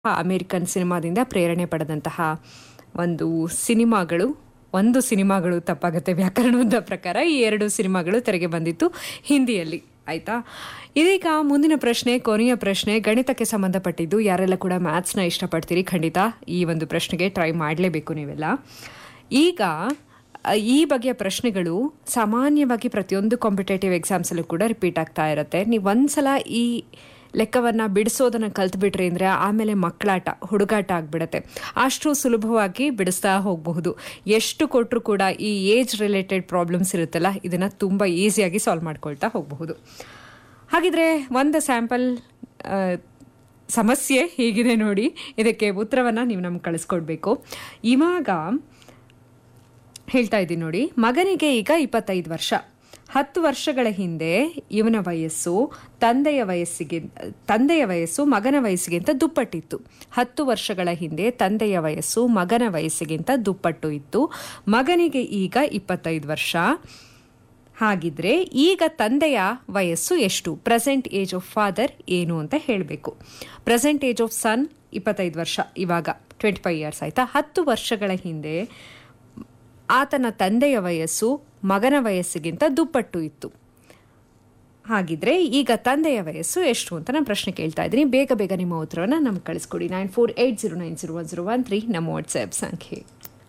American ಸಿನಿಮಾದಿಂದ ಪ್ರೇರಣೆ ಪಡೆದಂತಹ ಒಂದು ಸಿನಿಮಾಗಳು ಒಂದು ಸಿನಿಮಾಗಳು ತಪ್ಪಾಗುತ್ತೆ ವ್ಯಾಕರಣದ ಪ್ರಕಾರ ಈ ಎರಡು ಸಿನಿಮಾಗಳು ತೆರೆಗೆ ಬಂದಿತ್ತು ಹಿಂದಿಯಲ್ಲಿ ಆಯ್ತಾ ಇದೀಗ ಮುಂದಿನ ಪ್ರಶ್ನೆ ಕೊನೆಯ ಪ್ರಶ್ನೆ ಗಣಿತಕ್ಕೆ ಸಂಬಂಧಪಟ್ಟಿದ್ದು ಯಾರೆಲ್ಲ ಕೂಡ ಮ್ಯಾಥ್ಸ್ನ ಇಷ್ಟಪಡ್ತೀರಿ ಖಂಡಿತ ಈ ಒಂದು ಪ್ರಶ್ನೆಗೆ ಟ್ರೈ ಮಾಡಲೇಬೇಕು ನೀವೆಲ್ಲ ಈಗ ಅ, ಈ ಬಗೆಯ ಪ್ರಶ್ನೆಗಳು ಸಾಮಾನ್ಯವಾಗಿ ಪ್ರತಿಯೊಂದು ಕಾಂಪಿಟೇಟಿವ್ ಎಕ್ಸಾಮ್ಸಲ್ಲೂ ಕೂಡ ರಿಪೀಟ್ ಆಗ್ತಾ ಇರುತ್ತೆ ನೀವು ಒಂದ್ಸಲ ಈ ಲೆಕ್ಕವನ್ನು ಬಿಡಿಸೋದನ್ನು ಕಲ್ತ್ಬಿಟ್ರಿ ಅಂದರೆ ಆಮೇಲೆ ಮಕ್ಕಳಾಟ ಹುಡುಗಾಟ ಆಗಿಬಿಡುತ್ತೆ ಅಷ್ಟು ಸುಲಭವಾಗಿ ಬಿಡಿಸ್ತಾ ಹೋಗಬಹುದು ಎಷ್ಟು ಕೊಟ್ಟರು ಕೂಡ ಈ ಏಜ್ ರಿಲೇಟೆಡ್ ಪ್ರಾಬ್ಲಮ್ಸ್ ಇರುತ್ತಲ್ಲ ಇದನ್ನು ತುಂಬ ಈಸಿಯಾಗಿ ಸಾಲ್ವ್ ಮಾಡ್ಕೊಳ್ತಾ ಹೋಗಬಹುದು ಹಾಗಿದ್ರೆ ಒಂದು ಸ್ಯಾಂಪಲ್ ಸಮಸ್ಯೆ ಹೀಗಿದೆ ನೋಡಿ ಇದಕ್ಕೆ ಉತ್ತರವನ್ನು ನೀವು ನಮ್ಗೆ ಕಳಿಸ್ಕೊಡ್ಬೇಕು ಇವಾಗ ಹೇಳ್ತಾ ಇದ್ದೀನಿ ನೋಡಿ ಮಗನಿಗೆ ಈಗ ಇಪ್ಪತ್ತೈದು ವರ್ಷ ಹತ್ತು ವರ್ಷಗಳ ಹಿಂದೆ ಇವನ ವಯಸ್ಸು ತಂದೆಯ ವಯಸ್ಸಿಗೆ ತಂದೆಯ ವಯಸ್ಸು ಮಗನ ವಯಸ್ಸಿಗಿಂತ ದುಪ್ಪಟ್ಟಿತ್ತು ಹತ್ತು ವರ್ಷಗಳ ಹಿಂದೆ ತಂದೆಯ ವಯಸ್ಸು ಮಗನ ವಯಸ್ಸಿಗಿಂತ ದುಪ್ಪಟ್ಟು ಇತ್ತು ಮಗನಿಗೆ ಈಗ ಇಪ್ಪತ್ತೈದು ವರ್ಷ ಹಾಗಿದ್ರೆ ಈಗ ತಂದೆಯ ವಯಸ್ಸು ಎಷ್ಟು ಪ್ರೆಸೆಂಟ್ ಏಜ್ ಆಫ್ ಫಾದರ್ ಏನು ಅಂತ ಹೇಳಬೇಕು ಪ್ರೆಸೆಂಟ್ ಏಜ್ ಆಫ್ ಸನ್ ಇಪ್ಪತ್ತೈದು ವರ್ಷ ಇವಾಗ ಟ್ವೆಂಟಿ ಫೈವ್ ಇಯರ್ಸ್ ಆಯ್ತಾ ಹತ್ತು ವರ್ಷಗಳ ಹಿಂದೆ ಆತನ ತಂದೆಯ ವಯಸ್ಸು ಮಗನ ವಯಸ್ಸಿಗಿಂತ ದುಪ್ಪಟ್ಟು ಇತ್ತು ಹಾಗಿದ್ರೆ ಈಗ ತಂದೆಯ ವಯಸ್ಸು ಎಷ್ಟು ಅಂತ ನಾನು ಪ್ರಶ್ನೆ ಕೇಳ್ತಾ ಇದ್ದೀನಿ ಬೇಗ ಬೇಗ ನಿಮ್ಮ ಉತ್ತರವನ್ನು ನಮ್ಗೆ ಕಳಿಸ್ಕೊಡಿ nine four eight zero nine zero one zero one three ನಮ್ಮ ವಾಟ್ಸ್ಆ್ಯಪ್ ಸಂಖ್ಯೆ